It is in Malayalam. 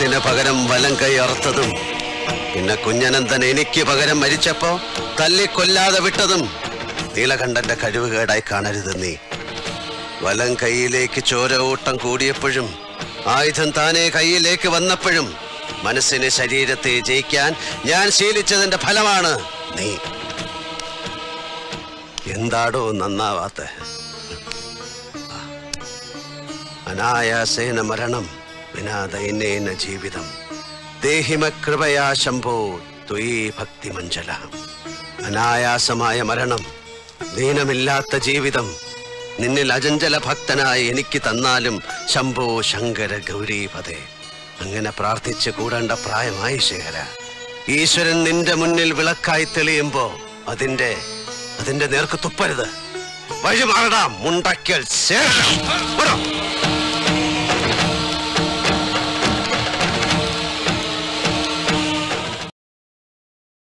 ഇടത്തിന് പകരം വലം കൈ അറുത്തതും പിന്നെ കുഞ്ഞനന്തൻ എനിക്ക് പകരം മരിച്ചപ്പോ തല്ലിക്കൊല്ലാതെ വിട്ടതും നീലകണ്ഠന്റെ കഴിവുകേടായി കാണരുത് നീ വലം കൈയിലേക്ക് ചോര ഊട്ടം കൂടിയപ്പോഴും ആയുധം താനെ കൈയിലേക്ക് വന്നപ്പോഴും മനസ്സിന് ശരീരത്തെ ജയിക്കാൻ ഞാൻ ശീലിച്ചതിന്റെ ഫലമാണ് നീ എന്താടോ നന്നാവാത്ത അനായാസേന മരണം വിനാ ദൈന്യേന ജീവിതം ദേഹിമ കൃപയാ ശംഭോ ത്വയീ ഭക്തി മഞ്ജല അനായാസമായ മരണം ദീനമില്ലാത്ത ജീവിതം നിന്നിൽ അജഞ്ചല ഭക്തനായി എനിക്ക് തന്നാലും ശംഭോ ശങ്കര ഗൗരീപതേ അങ്ങനെ പ്രാർത്ഥിച്ച് കൂടേണ്ട പ്രായമായി ശേഖര ഈശ്വരൻ നിന്റെ മുന്നിൽ വിളക്കായി തെളിയുമ്പോ അതിന്റെ അതിന്റെ നേർക്ക് തുപ്പരുത് വഴി മാറടാ മുണ്ടക്കൽ ശേഖരം